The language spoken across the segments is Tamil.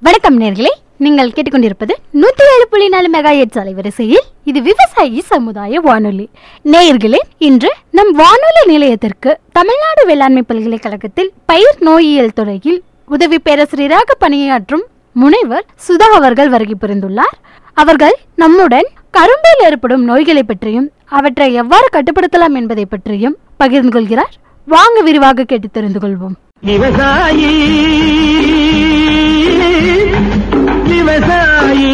வணக்கம் நேர்களே நீங்கள் கேட்டுக்கொண்டிருப்பது நூத்தி ஏழு புள்ளி நாலு மெகா எட்ஸ் அலைவரிசையில் இது விவசாயி சமுதாய வானொலி நேயர்களே இன்று நம் வானொலி நிலையத்திற்கு தமிழ்நாடு வேளாண்மை பல்கலைக்கழகத்தில் பயிர் நோயியல் துறையில் உதவி பேராசிரியராக பணியாற்றும் முனைவர் சுதா அவர்கள் வருகை புரிந்துள்ளார் அவர்கள் நம்முடன் கரும்பில் ஏற்படும் நோய்களை பற்றியும் அவற்றை எவ்வாறு கட்டுப்படுத்தலாம் என்பதை பற்றியும் பகிர்ந்து கொள்கிறார் வாங்க விரிவாக கேட்டு தெரிந்து கொள்வோம் விவசாயி விவசாயி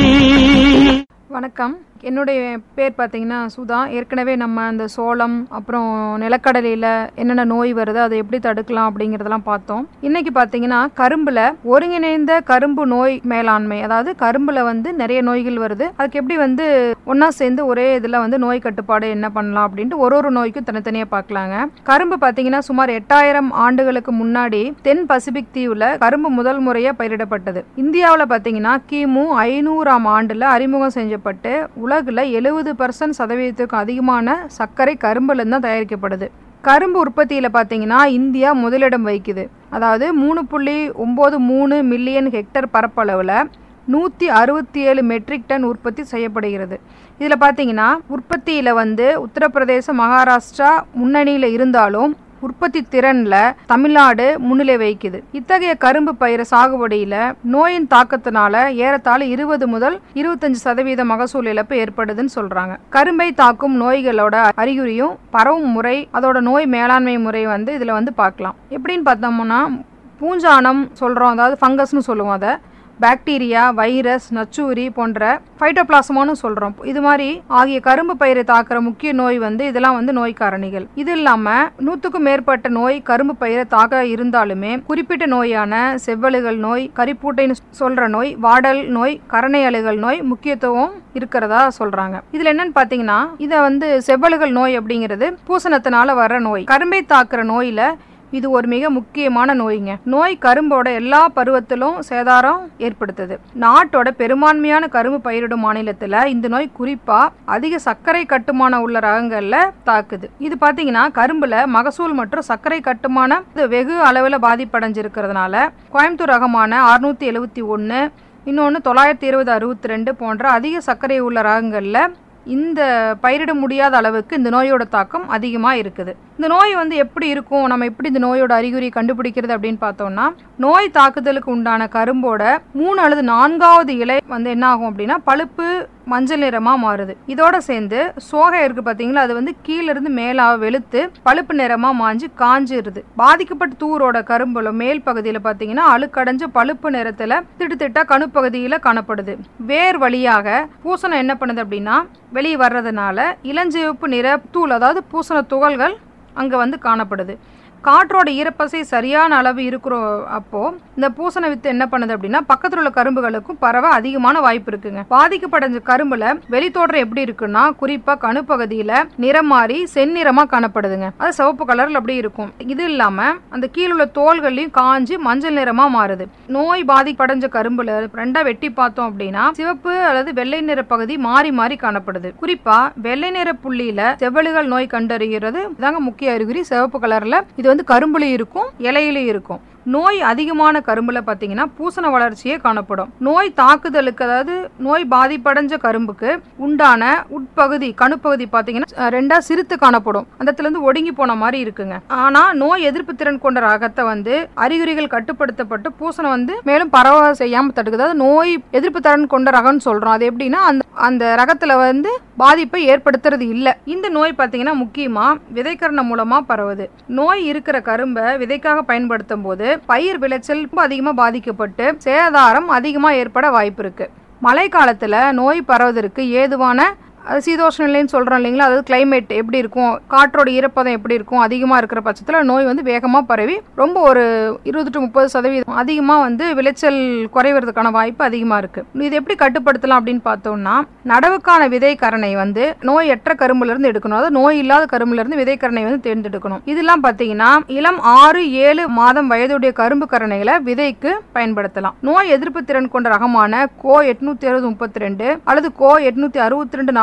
வணக்கம் என்னுடைய பேர் பார்த்தீங்கன்னா சுதா ஏற்கனவே நம்ம அந்த சோளம் அப்புறம் நிலக்கடலையில் என்னென்ன நோய் வருது அதை எப்படி தடுக்கலாம் அப்படிங்கிறதெல்லாம் பார்த்தோம் இன்னைக்கு பார்த்தீங்கன்னா கரும்பில் ஒருங்கிணைந்த கரும்பு நோய் மேலாண்மை அதாவது கரும்பில் வந்து நிறைய நோய்கள் வருது அதுக்கு எப்படி வந்து ஒன்றா சேர்ந்து ஒரே இதில் வந்து நோய் கட்டுப்பாடு என்ன பண்ணலாம் அப்படின்ட்டு ஒரு ஒரு நோய்க்கும் தனித்தனியாக பார்க்கலாங்க கரும்பு பார்த்தீங்கன்னா சுமார் எட்டாயிரம் ஆண்டுகளுக்கு முன்னாடி தென் பசிபிக் தீவில் கரும்பு முதல் முறையாக பயிரிடப்பட்டது இந்தியாவில் பார்த்தீங்கன்னா கிமு ஐநூறாம் ஆண்டில் அறிமுகம் செஞ்சப்பட்டு உலகில் எழுபது பர்சன்ட் சதவீதத்துக்கு அதிகமான சர்க்கரை கரும்புலேருந்து தான் தயாரிக்கப்படுது கரும்பு உற்பத்தியில் பார்த்தீங்கன்னா இந்தியா முதலிடம் வகிக்குது அதாவது மூணு புள்ளி ஒம்பது மூணு மில்லியன் ஹெக்டர் பரப்பளவில் நூற்றி அறுபத்தி ஏழு மெட்ரிக் டன் உற்பத்தி செய்யப்படுகிறது இதில் பார்த்தீங்கன்னா உற்பத்தியில் வந்து உத்தரப்பிரதேச மகாராஷ்டிரா முன்னணியில் இருந்தாலும் உற்பத்தி திறன்ல தமிழ்நாடு முன்னிலை வகிக்குது இத்தகைய கரும்பு பயிர் சாகுபடியில நோயின் தாக்கத்தினால ஏறத்தாழ இருபது முதல் இருபத்தஞ்சு சதவீத மகசூல் இழப்பு ஏற்படுதுன்னு சொல்றாங்க கரும்பை தாக்கும் நோய்களோட அறிகுறியும் பரவும் முறை அதோட நோய் மேலாண்மை முறை வந்து இதுல வந்து பார்க்கலாம் எப்படின்னு பார்த்தோம்னா பூஞ்சானம் சொல்றோம் அதாவது ஃபங்கஸ்னு சொல்லுவோம் அதை பாக்டீரியா வைரஸ் நச்சூரி போன்ற ஃபைட்டோபிளாசமானு சொல்கிறோம் இது மாதிரி ஆகிய கரும்பு பயிரை தாக்குற முக்கிய நோய் வந்து இதெல்லாம் வந்து நோய் காரணிகள் இது இல்லாமல் நூற்றுக்கும் மேற்பட்ட நோய் கரும்பு பயிரை தாக்க இருந்தாலுமே குறிப்பிட்ட நோயான செவ்வழுகள் நோய் கரிப்பூட்டைன்னு சொல்கிற நோய் வாடல் நோய் கரணை அழுகல் நோய் முக்கியத்துவம் இருக்கிறதா சொல்கிறாங்க இதில் என்னன்னு பார்த்தீங்கன்னா இதை வந்து செவ்வழுகள் நோய் அப்படிங்கிறது பூசணத்தினால வர்ற நோய் கரும்பை தாக்குற நோயில் இது ஒரு மிக முக்கியமான நோய்ங்க நோய் கரும்போட எல்லா பருவத்திலும் சேதாரம் ஏற்படுத்துது நாட்டோட பெரும்பான்மையான கரும்பு பயிரிடும் மாநிலத்துல இந்த நோய் குறிப்பா அதிக சர்க்கரை கட்டுமான உள்ள ரகங்கள்ல தாக்குது இது பாத்தீங்கன்னா கரும்புல மகசூல் மற்றும் சர்க்கரை கட்டுமான இது வெகு அளவில் பாதிப்படைஞ்சிருக்கிறதுனால கோயம்புத்தூர் ரகமான அறுநூத்தி எழுவத்தி ஒன்று இன்னொன்று தொள்ளாயிரத்தி இருபது அறுபத்தி ரெண்டு போன்ற அதிக சர்க்கரை உள்ள ரகங்களில் இந்த பயிரிட முடியாத அளவுக்கு இந்த நோயோட தாக்கம் அதிகமாக இருக்குது இந்த நோய் வந்து எப்படி இருக்கும் நம்ம எப்படி இந்த நோயோட அறிகுறி கண்டுபிடிக்கிறது அப்படின்னு பார்த்தோம்னா நோய் தாக்குதலுக்கு உண்டான கரும்போட மூணு அல்லது நான்காவது இலை வந்து என்ன ஆகும் அப்படின்னா பழுப்பு மஞ்சள் நிறமா மாறுது இதோட சேர்ந்து சோகை இருக்கு பாத்தீங்களா அது வந்து கீழ இருந்து மேலா வெளுத்து பழுப்பு நிறமா மாஞ்சு காஞ்சிருது பாதிக்கப்பட்ட தூரோட கரும்புல மேல் பகுதியில பாத்தீங்கன்னா அழுக்கடைஞ்ச பழுப்பு நிறத்துல திட்டுத்திட்டா கணுப்பகுதியில காணப்படுது வேர் வழியாக பூசணம் என்ன பண்ணுது அப்படின்னா வெளியே வர்றதுனால இளஞ்சிவப்பு நிற தூள் அதாவது பூசண துகள்கள் அங்க வந்து காணப்படுது காற்றோட ஈரப்பசை சரியான அளவு இருக்கிற அப்போ இந்த பூசண வித்து என்ன பண்ணுது அப்படின்னா பக்கத்தில் உள்ள கரும்புகளுக்கும் பரவ அதிகமான வாய்ப்பு இருக்குங்க பாதிக்கப்பட்ட கரும்புல வெளித்தோற்றம் எப்படி இருக்குன்னா குறிப்பா கணுப்பகுதியில நிறம் மாறி செந்நிறமா காணப்படுதுங்க அது சிவப்பு கலர்ல அப்படி இருக்கும் இது இல்லாம அந்த கீழுள்ள தோள்கள்லயும் காஞ்சி மஞ்சள் நிறமா மாறுது நோய் பாதிப்படைஞ்ச கரும்புல ரெண்டா வெட்டி பார்த்தோம் அப்படின்னா சிவப்பு அல்லது வெள்ளை நிற பகுதி மாறி மாறி காணப்படுது குறிப்பா வெள்ளை நிற புள்ளியில செவ்வழுகள் நோய் கண்டறிகிறது இதாங்க முக்கிய அறிகுறி சிவப்பு கலர்ல இது வந்து கரும்புலையும் இருக்கும் இலையிலையும் இருக்கும் நோய் அதிகமான கரும்புல பார்த்தீங்கன்னா பூசண வளர்ச்சியே காணப்படும் நோய் தாக்குதலுக்கு அதாவது நோய் பாதிப்படைஞ்ச கரும்புக்கு உண்டான உட்பகுதி கணுப்பகுதி பார்த்தீங்கன்னா அஹ், ரெண்டா சிரித்து காணப்படும் அந்த இடத்துல இருந்து ஒடுங்கி போன மாதிரி இருக்குங்க ஆனா நோய் எதிர்ப்பு திறன் கொண்ட ரகத்தை வந்து அறிகுறிகள் கட்டுப்படுத்தப்பட்டு பூசணம் வந்து மேலும் பரவ செய்யாம தடுக்குது அதாவது நோய் எதிர்ப்பு திறன் கொண்ட ரகம்னு சொல்றோம் அது எப்படின்னா அந்த அந்த ரகத்துல வந்து பாதிப்பை ஏற்படுத்துறது இல்லை இந்த நோய் பார்த்தீங்கன்னா முக்கியமா விதைக்கரணம் மூலமா பரவுது நோய் இருக்கிற கரும்பை விதைக்காக பயன்படுத்தும் போது பயிர் விளைச்சல் ரொம்ப அதிகமாக பாதிக்கப்பட்டு சேதாரம் அதிகமாக ஏற்பட வாய்ப்பு இருக்கு மழை காலத்துல நோய் பரவுவதற்கு ஏதுவான அது சீதோஷ்ண நிலைன்னு சொல்கிறோம் இல்லைங்களா அதாவது கிளைமேட் எப்படி இருக்கும் காற்றோட ஈரப்பதம் எப்படி இருக்கும் அதிகமாக இருக்கிற பட்சத்தில் நோய் வந்து வேகமாக பரவி ரொம்ப ஒரு இருபது டு முப்பது சதவீதம் அதிகமாக வந்து விளைச்சல் குறைவதற்கான வாய்ப்பு அதிகமாக இருக்குது இது எப்படி கட்டுப்படுத்தலாம் அப்படின்னு பார்த்தோம்னா நடவுக்கான விதை கரணை வந்து நோயற்ற கரும்புலேருந்து எடுக்கணும் அதாவது நோய் இல்லாத கரும்புலேருந்து விதை கரணை வந்து தேர்ந்தெடுக்கணும் இதெல்லாம் பார்த்தீங்கன்னா இளம் ஆறு ஏழு மாதம் வயதுடைய கரும்பு கரணைகளை விதைக்கு பயன்படுத்தலாம் நோய் எதிர்ப்பு திறன் கொண்ட ரகமான கோ எட்நூத்தி அறுபது முப்பத்தி ரெண்டு அல்லது கோ எட்நூத்தி அறுபத்தி ரெண்டு நாற்பது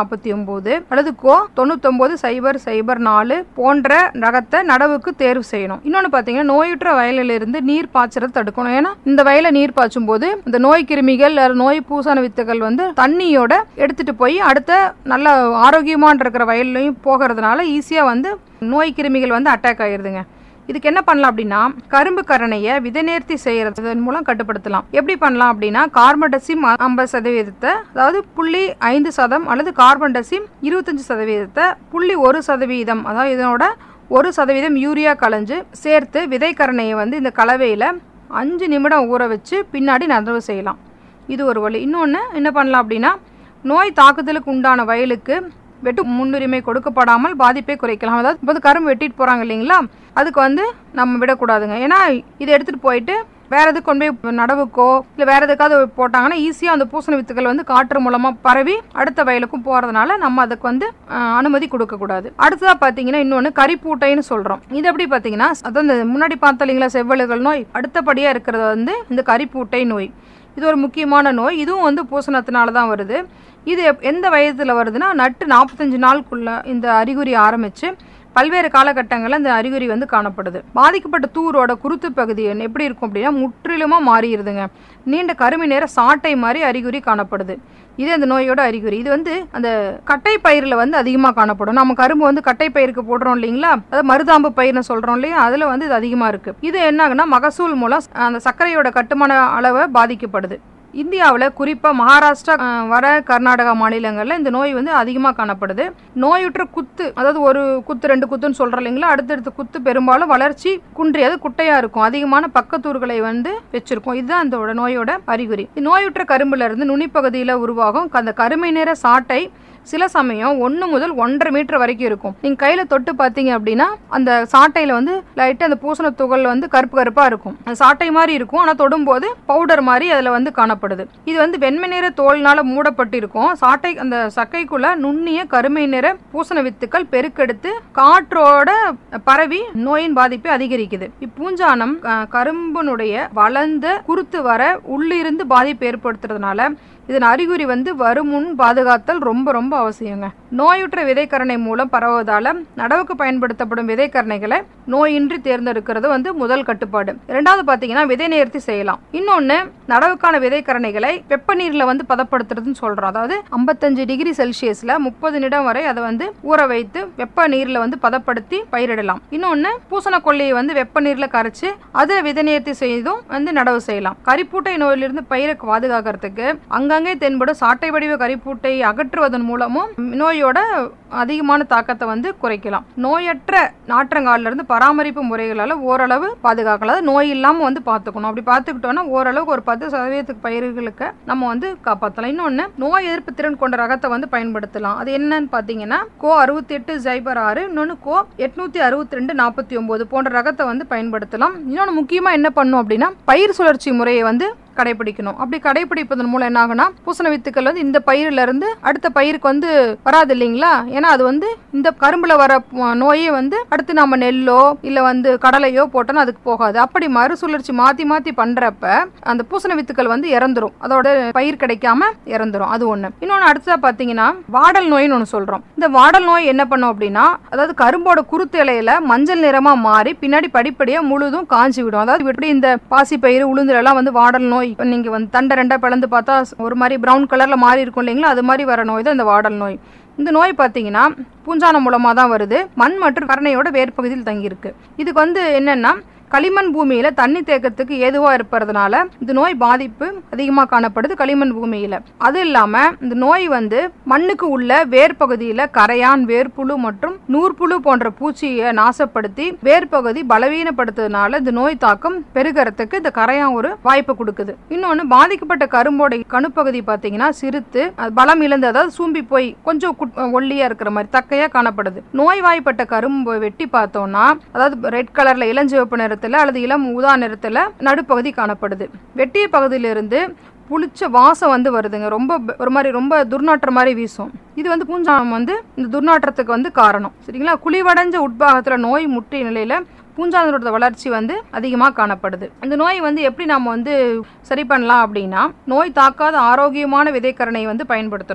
நாற்பத்தி ஒன்பது அல்லது கோ தொண்ணூத்தொன்பது சைபர் சைபர் நாலு போன்ற ரகத்தை நடவுக்கு தேர்வு செய்யணும் இன்னொன்று பார்த்தீங்கன்னா நோயுற்ற வயலிலிருந்து நீர் பாய்ச்சறதை தடுக்கணும் ஏன்னா இந்த வயலை நீர் பாய்ச்சும் போது இந்த நோய் கிருமிகள் அல்லது நோய் பூசண வித்துகள் வந்து தண்ணியோட எடுத்துட்டு போய் அடுத்த நல்ல ஆரோக்கியமான இருக்கிற வயல்லையும் போகிறதுனால ஈஸியாக வந்து நோய் கிருமிகள் வந்து அட்டாக் ஆயிருதுங்க இதுக்கு என்ன பண்ணலாம் அப்படின்னா கரும்பு கரணையை விதைநேர்த்தி செய்யறதன் மூலம் கட்டுப்படுத்தலாம் எப்படி பண்ணலாம் அப்படின்னா கார்பன்டசிம் ஐம்பது சதவீதத்தை அதாவது புள்ளி ஐந்து சதம் அல்லது கார்பன்டசிம் இருபத்தஞ்சு சதவீதத்தை புள்ளி ஒரு சதவீதம் அதாவது இதனோட ஒரு சதவீதம் யூரியா கலைஞ்சு சேர்த்து விதைக்கரணையை வந்து இந்த கலவையில் அஞ்சு நிமிடம் ஊற வச்சு பின்னாடி நடவு செய்யலாம் இது ஒரு வழி இன்னொன்று என்ன பண்ணலாம் அப்படின்னா நோய் தாக்குதலுக்கு உண்டான வயலுக்கு வெட்டு முன்னுரிமை கொடுக்கப்படாமல் பாதிப்பை குறைக்கலாம் அதாவது இப்போ கரும்பு வெட்டிட்டு போகிறாங்க இல்லைங்களா அதுக்கு வந்து நம்ம விடக்கூடாதுங்க ஏன்னா இதை எடுத்துகிட்டு போயிட்டு வேற எதுக்கு கொண்டு போய் நடவுக்கோ இல்லை வேற எதுக்காவது போட்டாங்கன்னா ஈஸியாக அந்த பூசண வித்துக்கள் வந்து காற்று மூலமாக பரவி அடுத்த வயலுக்கும் போகிறதுனால நம்ம அதுக்கு வந்து அஹ், அனுமதி கொடுக்கக்கூடாது அடுத்ததாக பார்த்தீங்கன்னா இன்னொன்று கரிப்பூட்டைன்னு சொல்கிறோம் இது எப்படி பார்த்தீங்கன்னா அதான் இந்த முன்னாடி பார்த்தோம் இல்லைங்களா செவ்வழுகள் நோய் அடுத்தபடியாக இருக்கிறது வந்து இந்த கரிப்பூட்டை நோய் இது ஒரு முக்கியமான நோய் இதுவும் வந்து பூசணத்தினால தான் வருது இது எப்- எந்த வயதில் வருதுன்னா நட்டு நாற்பத்தஞ்சு நாளுக்குள்ள இந்த அறிகுறி ஆரம்பித்து பல்வேறு காலகட்டங்களில் இந்த அறிகுறி வந்து காணப்படுது பாதிக்கப்பட்ட தூரோட குருத்து பகுதி எப்படி இருக்கும் அப்படின்னா முற்றிலுமாக மாறிடுதுங்க நீண்ட கருமை நேர சாட்டை மாதிரி அறிகுறி காணப்படுது இது அந்த நோயோட அறிகுறி இது வந்து அந்த கட்டை பயிரில் வந்து அதிகமாக காணப்படும் நம்ம கரும்பு வந்து கட்டை பயிருக்கு போடுறோம் இல்லைங்களா அதாவது மருதாம்பு பயிர்னு சொல்கிறோம் இல்லையா அதில் வந்து இது அதிகமாக இருக்குது இது என்னாகுன்னா மகசூல் மூலம் அந்த சர்க்கரையோட கட்டுமான அளவை பாதிக்கப்படுது இந்தியாவில் குறிப்பாக மகாராஷ்டிரா அஹ், வட கர்நாடகா மாநிலங்களில் இந்த நோய் வந்து அதிகமாக காணப்படுது நோயுற்ற குத்து அதாவது ஒரு குத்து ரெண்டு குத்துன்னு சொல்கிறோம் இல்லைங்களா அடுத்தடுத்த குத்து பெரும்பாலும் வளர்ச்சி குன்றியது குட்டையாக இருக்கும் அதிகமான பக்கத்தூர்களை வந்து வச்சிருக்கும் இதுதான் அந்த நோயோட அறிகுறி நோயுற்ற கரும்புல இருந்து நுனிப்பகுதியில் உருவாகும் அந்த கருமை நிற சாட்டை சில சமயம் ஒன்று முதல் ஒன்றரை மீட்டர் வரைக்கும் இருக்கும் நீங்கள் கையில் தொட்டு பார்த்தீங்க அப்படின்னா அந்த சாட்டையில் வந்து லைட்டாக அந்த பூசண துகள் வந்து கருப்பு கருப்பாக இருக்கும் அந்த சாட்டை மாதிரி இருக்கும் ஆனால் தொடும்போது பவுடர் மாதிரி அதில் வந்து காணப்படுது இது வந்து வெண்மை நிற தோல்னால மூடப்பட்டு இருக்கும் சாட்டை அந்த சக்கைக்குள்ள நுண்ணிய கருமை நிற பூசண வித்துக்கள் பெருக்கெடுத்து காற்றோட பரவி நோயின் பாதிப்பை அதிகரிக்குது இப்பூஞ்சானம் அஹ், கரும்பினுடைய வளர்ந்த குருத்து வர உள்ளிருந்து பாதிப்பு ஏற்படுத்துறதுனால இதன் அறிகுறி வந்து வரும் முன் பாதுகாத்தல் ரொம்ப ரொம்ப அவசியங்க நோயுற்ற விதைக்கரணை மூலம் பரவுவதால நடவுக்கு பயன்படுத்தப்படும் விதைக்கரணைகளை நோயின்றி தேர்ந்தெடுக்கிறது வந்து முதல் கட்டுப்பாடு இரண்டாவது பார்த்தீங்கன்னா விதை நேர்த்தி செய்யலாம் இன்னொன்று நடவுக்கான விதைக்கரணைகளை வெப்ப நீர்ல வந்து பதப்படுத்துறதுன்னு சொல்றோம் அதாவது ஐம்பத்தஞ்சு டிகிரி செல்சியஸ்ல முப்பது நிமிடம் வரை அதை வந்து ஊற வைத்து வெப்ப நீர்ல வந்து பதப்படுத்தி பயிரிடலாம் இன்னொன்று பூசண கொல்லியை வந்து வெப்ப நீர்ல கரைச்சு அதை விதை நேர்த்தி செய்தும் வந்து நடவு செய்யலாம் கரிப்பூட்டை நோயிலிருந்து பயிரை பாதுகாக்கிறதுக்கு அங்கங்கே தென்படும் சாட்டை வடிவ கரிப்பூட்டை அகற்றுவதன் மூலமும் நோயோட அதிகமான தாக்கத்தை வந்து குறைக்கலாம் நோயற்ற நாற்றங்கால்ல இருந்து பராமரிப்பு முறைகளால ஓரளவு பாதுகாக்கலாம் அதாவது நோய் இல்லாம வந்து பார்த்துக்கணும் அப்படி பார்த்துக்கிட்டோம்னா ஓரளவுக்கு ஒரு பத்து சதவீதத்துக்கு பயிர்களுக்கு நம்ம வந்து காப்பாற்றலாம் இன்னொன்று நோய் எதிர்ப்பு திறன் கொண்ட ரகத்தை வந்து பயன்படுத்தலாம் அது என்னன்னு பார்த்தீங்கன்னா கோ அறுபத்தி எட்டு ஜைபர் ஆறு இன்னொன்று கோ எட்நூத்தி அறுபத்தி ரெண்டு நாற்பத்தி ஒன்பது போன்ற ரகத்தை வந்து பயன்படுத்தலாம் இன்னொன்று முக்கியமாக என்ன பண்ணும் அப்படின்னா பயிர் சுழற்சி முறையை வந்து கடைபிடிக்கணும் அப்படி கடைபிடிப்பதன் மூலம் என்ன ஆகும்னா பூசண வித்துக்கள் வந்து இந்த பயிரில இருந்து அடுத்த பயிருக்கு வந்து வராது இல்லைங்களா ஏன்னா அது வந்து இந்த கரும்புல வர பு- நோயே வந்து அடுத்து நம்ம நெல்லோ இல்ல வந்து கடலையோ போட்டோம்னா அதுக்கு போகாது அப்படி மறுசுழற்சி மாத்தி மாத்தி பண்றப்ப அந்த பூசண வித்துக்கள் வந்து இறந்துரும் அதோட பயிர் கிடைக்காம இறந்துரும் அது ஒண்ணு இன்னொன்னு அடுத்ததா பாத்தீங்கன்னா வாடல் நோய்னு ஒன்று சொல்றோம் இந்த வாடல் நோய் என்ன பண்ணும் அப்படின்னா அதாவது கரும்போட குருத்து இலையில மஞ்சள் நிறமா மாறி பின்னாடி படிப்படியா முழுதும் காஞ்சி விடும் அதாவது இப்படி இந்த பாசி பயிர் உளுந்துல எல்லாம் வந்து வாடல் நோய் இப்ப நீங்க வந்து தண்டை ரெண்டா பிளந்து பார்த்தா ஒரு மாதிரி பிரவுன் கலர்ல மாறி இருக்கும் இல்லைங்களா அது மாதிரி வர நோய் தான் இந்த வாடல் நோய் இந்த நோய் பார்த்தீங்கன்னா பூஞ்சானம் மூலமாக தான் வருது மண் மற்றும் கரணையோட வேர்ப்பகுதியில் தங்கியிருக்கு இதுக்கு வந்து என்னன்னா களிமண் பூமியில தண்ணி தேக்கத்துக்கு ஏதுவா இருப்பதுனால இந்த நோய் பாதிப்பு அதிகமாக காணப்படுது களிமண் பூமியில அது இல்லாம இந்த நோய் வந்து மண்ணுக்கு உள்ள வேர்ப்பகுதியில கரையான் வேர்ப்புழு மற்றும் நூற்புழு போன்ற பூச்சியை நாசப்படுத்தி வேர்ப்பகுதி பலவீனப்படுத்துறதுனால இந்த நோய் தாக்கம் பெருகிறதுக்கு இந்த கரையான் ஒரு வாய்ப்பு கொடுக்குது இன்னொன்னு பாதிக்கப்பட்ட கரும்போட கணுப்பகுதி பார்த்தீங்கன்னா சிறுத்து அது பலம் இழந்து அதாவது சூம்பி போய் கொஞ்சம் குட்- ஒல்லியா இருக்கிற மாதிரி தக்கையா காணப்படுது நோய்வாய்ப்பட்ட கரும்பு வெட்டி பார்த்தோம்னா அதாவது ரெட் கலர்ல இளஞ்சிவப்பு நிறத்துல அல்லது இளம் ஊதா நிறத்துல நடுப்பகுதி காணப்படுது வெட்டிய பகுதியிலிருந்து புளிச்ச வாசம் வந்து வருதுங்க ரொம்ப ப- ஒரு மாதிரி ரொம்ப துர்நாற்றம் மாதிரி வீசும் இது வந்து பூஞ்சானம் வந்து இந்த துர்நாற்றத்துக்கு வந்து காரணம் சரிங்களா குழிவடைஞ்ச உட்பாகத்துல நோய் முற்றிய நிலையில பூஞ்சானத்தோட வளர்ச்சி வந்து அதிகமாக காணப்படுது இந்த நோய் வந்து எப்படி நம்ம வந்து சரி பண்ணலாம் அப்படின்னா நோய் தாக்காத ஆரோக்கியமான விதைக்கரணை வந்து பயன்படுத்தணும்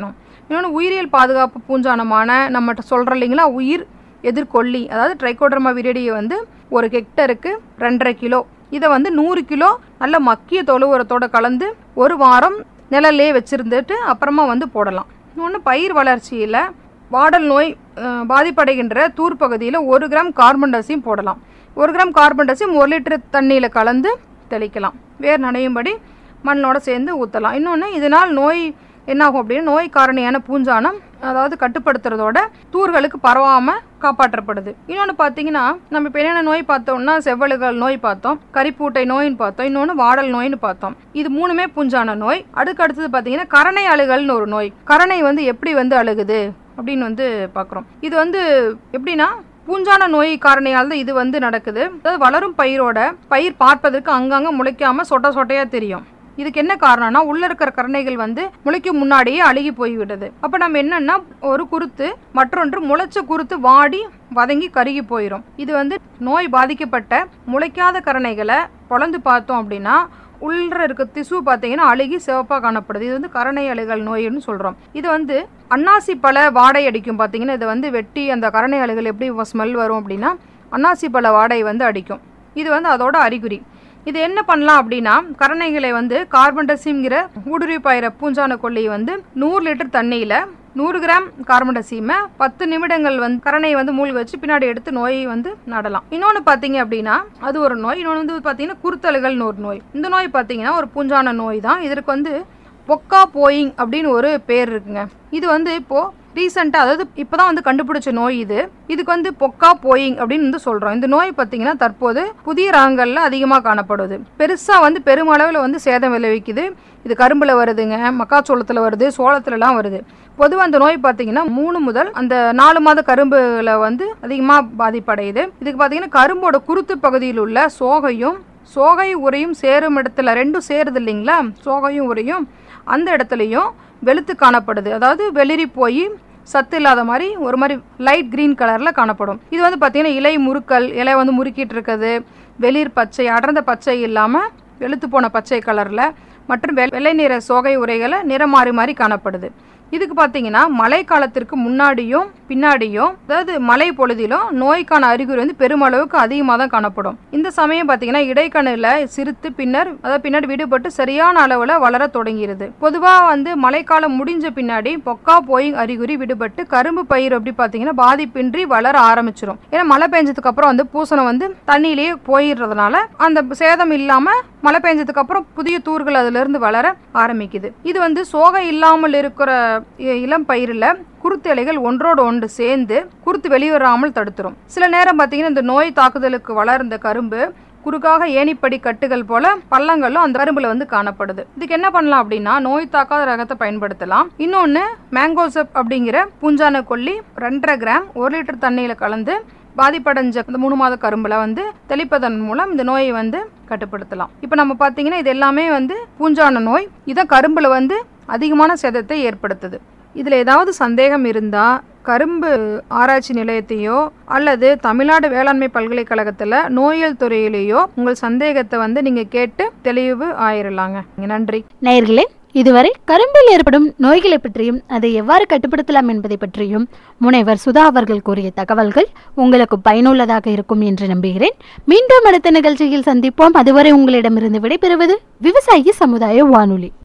இன்னொன்று உயிரியல் பாதுகாப்பு பூஞ்சானமான நம்மகிட்ட சொல்கிறோம் இல்லைங்களா உயிர் எதிர்கொல்லி அதாவது ட்ரைகோடர்மா விரிடியை வந்து ஒரு ஹெக்டருக்கு ரெண்டரை கிலோ இதை வந்து நூறு கிலோ நல்ல மக்கிய தொழு உரத்தோட கலந்து ஒரு வாரம் நிழல்லே வச்சுருந்துட்டு அப்புறமா வந்து போடலாம் இன்னொன்று பயிர் வளர்ச்சியில் வாடல் நோய் அஹ், பாதிப்படைகின்ற தூர் பகுதியில் ஒரு கிராம் கார்பன் டசியும் போடலாம் ஒரு கிராம் கார்பன் டசியும் ஒரு லிட்டர் தண்ணியில் கலந்து தெளிக்கலாம் வேர் நனையும்படி மண்ணோட சேர்ந்து ஊற்றலாம் இன்னொன்று இதனால் நோய் என்னாகும் அப்படின்னா நோய் காரணியான பூஞ்சானம் அதாவது கட்டுப்படுத்துறதோட தூர்களுக்கு பரவாமல் காப்பாற்றப்படுது இன்னொன்று பார்த்தீங்கன்னா நம்ம இப்போ என்னென்ன நோய் பார்த்தோம்னா செவ்வழுகள் நோய் பார்த்தோம் கரிப்பூட்டை நோயின்னு பார்த்தோம் இன்னொன்று வாடல் நோயின்னு பார்த்தோம் இது மூணுமே பூஞ்சான நோய் அடுக்கு அடுத்தது பார்த்தீங்கன்னா கரணை அழுகல்னு ஒரு நோய் கரணை வந்து எப்படி வந்து அழுகுது அப்படின்னு வந்து பார்க்குறோம் இது வந்து எப்படின்னா பூஞ்சான நோய் காரணியால் தான் இது வந்து நடக்குது அதாவது வளரும் பயிரோட பயிர் பார்ப்பதற்கு அங்கங்க முளைக்காம சொட்ட சொட்டையா தெரியும் இதுக்கு என்ன காரணம்னா உள்ள இருக்கிற கரணைகள் வந்து முளைக்கும் முன்னாடியே அழுகி போய்விடுது அப்ப நம்ம என்னன்னா ஒரு குருத்து மற்றொன்று முளைச்ச குருத்து வாடி வதங்கி கருகி போயிடும் இது வந்து நோய் பாதிக்கப்பட்ட முளைக்காத கரணைகளை பொளந்து பார்த்தோம் அப்படின்னா உள்ள இருக்க திசு பார்த்தீங்கன்னா அழுகி சிவப்பாக காணப்படுது இது வந்து கரணை அழுகல் நோய்னு சொல்கிறோம் இது வந்து அன்னாசி பழ வாடை அடிக்கும் பார்த்தீங்கன்னா இதை வந்து வெட்டி அந்த கரணை அழுகல் எப்படி ஸ்மெல் வரும் அப்படின்னா அன்னாசி பழ வாடை வந்து அடிக்கும் இது வந்து அதோட அறிகுறி இது என்ன பண்ணலாம் அப்படின்னா கரணைகளை வந்து கார்பன் டசிம்ங்கிற ஊடுருவி பாயிர பூஞ்சான கொல்லியை வந்து நூறு லிட்டர் தண்ணியில் நூறு கிராம் கார்பன் டசீமை பத்து நிமிடங்கள் வந்து கரணையை வந்து மூழ்க வச்சு பின்னாடி எடுத்து நோயை வந்து நடலாம் இன்னொன்று பார்த்தீங்க அப்படின்னா அது ஒரு நோய் இன்னொன்று வந்து பார்த்தீங்கன்னா குருத்தலுகள்னு ஒரு நோய் இந்த நோய் பார்த்தீங்கன்னா ஒரு பூஞ்சான நோய் தான் இதற்கு வந்து பொக்கா போயிங் அப்படின்னு ஒரு பேர் இருக்குங்க இது வந்து இப்போ ரீசெண்டாக அதாவது இப்போ தான் வந்து கண்டுபிடிச்ச நோய் இது இதுக்கு வந்து பொக்கா போயிங் அப்படின்னு வந்து சொல்கிறோம் இந்த நோய் பார்த்தீங்கன்னா தற்போது புதிய ரகங்களில் அதிகமாக காணப்படுது பெருசாக வந்து பெருமளவில் வந்து சேதம் விளைவிக்குது இது கரும்பில் வருதுங்க மக்காச்சோளத்தில் வருது சோளத்துலலாம் வருது பொதுவாக அந்த நோய் பார்த்தீங்கன்னா மூணு முதல் அந்த நாலு மாத கரும்புல வந்து அதிகமாக பாதிப்படையுது இதுக்கு பார்த்தீங்கன்னா கரும்போட குருத்து பகுதியில் உள்ள சோகையும் சோகை உரையும் சேரும் இடத்துல ரெண்டும் சேருது இல்லைங்களா சோகையும் உரையும் அந்த இடத்துலையும் வெளுத்து காணப்படுது அதாவது வெளிரி போய் சத்து இல்லாத மாதிரி ஒரு மாதிரி லைட் கிரீன் கலரில் காணப்படும் இது வந்து பார்த்தீங்கன்னா இலை முறுக்கல் இலை வந்து முறுக்கிட்டு இருக்குது வெளிர் பச்சை அடர்ந்த பச்சை இல்லாமல் வெளுத்து போன பச்சை கலரில் மற்றும் வெ- வெள்ளை நிற சோகை உரைகளை நிறம் மாறி மாறி காணப்படுது இதுக்கு பார்த்தீங்கன்னா மழை காலத்திற்கு முன்னாடியும் பின்னாடியும் அதாவது மழை பொழுதிலும் நோய்க்கான அறிகுறி வந்து பெருமளவுக்கு அதிகமாக தான் காணப்படும் இந்த சமயம் பார்த்தீங்கன்னா இடைக்கண்ணில் சிறுத்து பின்னர் அதாவது பின்னாடி விடுபட்டு சரியான அளவில் வளர தொடங்கிடுது பொதுவாக வந்து மழைக்காலம் முடிஞ்ச பின்னாடி பொக்கா போய் அறிகுறி விடுபட்டு கரும்பு பயிர் அப்படி பார்த்தீங்கன்னா பாதிப்பின்றி வளர ஆரம்பிச்சிடும் ஏன்னா மழை பெஞ்சதுக்கு அப்புறம் வந்து பூசணம் வந்து தண்ணியிலேயே போயிடுறதுனால அந்த சேதம் இல்லாமல் மழை பெஞ்சதுக்கு அப்புறம் புதிய தூர்கள் அதுல இருந்து வளர ஆரம்பிக்குது இது வந்து சோகை இல்லாமல் இருக்கிற இ- இளம் பயிரில் குருத்து இலைகள் ஒன்றோடு ஒன்று சேர்ந்து குருத்து வெளிவராமல் தடுத்துரும் சில நேரம் பார்த்தீங்கன்னா இந்த நோய் தாக்குதலுக்கு வளர்ந்த கரும்பு குறுக்காக ஏணிப்படி கட்டுகள் போல பள்ளங்களும் அந்த கரும்புல வந்து காணப்படுது இதுக்கு என்ன பண்ணலாம் அப்படின்னா நோய் தாக்காத ரகத்தை பயன்படுத்தலாம் இன்னொன்று மேங்கோசப் அப்படிங்கிற பூஞ்சான கொல்லி ரெண்டரை கிராம் ஒரு லிட்டர் தண்ணியில கலந்து பாதிப்படைஞ்ச இந்த மூணு மாத கரும்புல வந்து தெளிப்பதன் மூலம் இந்த நோயை வந்து கட்டுப்படுத்தலாம் இப்போ நம்ம பார்த்தீங்கன்னா இது எல்லாமே வந்து பூஞ்சான நோய் இதான் கரும்புல வந்து அதிகமான சேதத்தை ஏற்படுத்துது இதில் ஏதாவது சந்தேகம் இருந்தால் கரும்பு ஆராய்ச்சி நிலையத்தையோ அல்லது தமிழ்நாடு வேளாண்மை பல்கலைக்கழகத்தில் நோயியல் துறையிலேயோ உங்கள் சந்தேகத்தை வந்து நீங்கள் கேட்டு தெளிவு ஆயிரலாங்க நன்றி நேயர்களே இதுவரை கரும்பில் ஏற்படும் நோய்களை பற்றியும் அதை எவ்வாறு கட்டுப்படுத்தலாம் என்பதை பற்றியும் முனைவர் சுதா அவர்கள் கூறிய தகவல்கள் உங்களுக்கு பயனுள்ளதாக இருக்கும் என்று நம்புகிறேன் மீண்டும் அடுத்த நிகழ்ச்சியில் சந்திப்போம் அதுவரை உங்களிடமிருந்து விடைபெறுவது விவசாயி சமுதாய வானொலி